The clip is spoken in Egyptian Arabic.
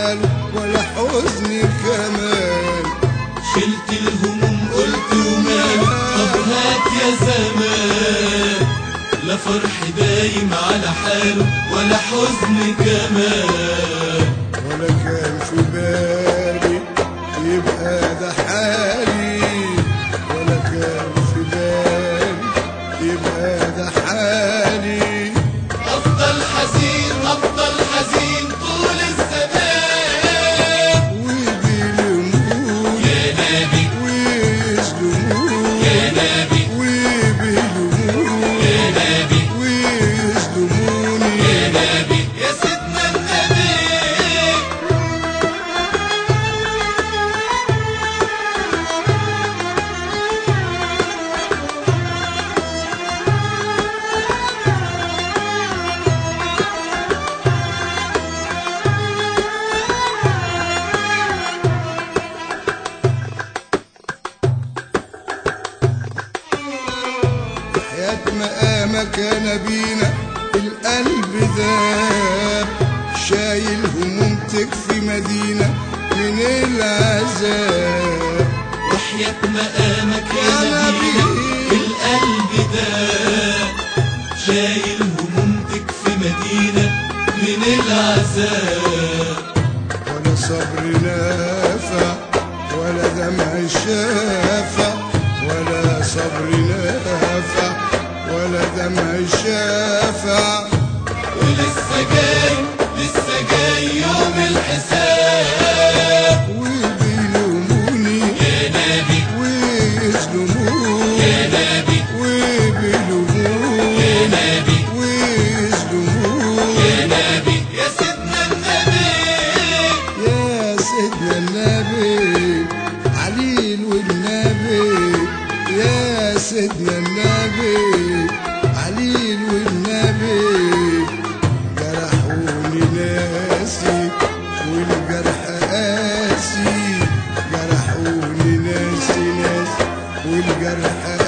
حاله ولا حزن كمان شلت الهموم قلت ومال طب هات يا زمان لا فرح دايم على حاله ولا حزن كمان ولا كان في بالي يبقى ده حالي ولا كان في بالي يبقى ده حالي افضل حزين افضل حزين طول الزمان وبيلوموني يا نبي ويظلموني يا نبي وبيلوموني يا نبي ويظلموني يا نبي يا سيدنا النبي حياة مقامك يا نبينا القلب ذاب شايل هموم تكفي مدينة من العذاب وحياة مقامك يا يا نبينا نبي. القلب ده شايل هموم تكفي مدينة من العذاب ولا صبر نافع ولا دمع شافع ولا صبر نافع ولا دمع شافع ولسه جاي لسه جاي يوم الحساب وبيلوموني يا نبي ويظلموني يا نبي وبيلوموني يا نبي ويظلموني يا نبي يا سيدنا النبي يا سيدنا النبي عليل والنبي يا سيدنا النبي عليل والنبي جرحوني ناسي والجرح قاسي جرحوني ناسي ناسي والجرح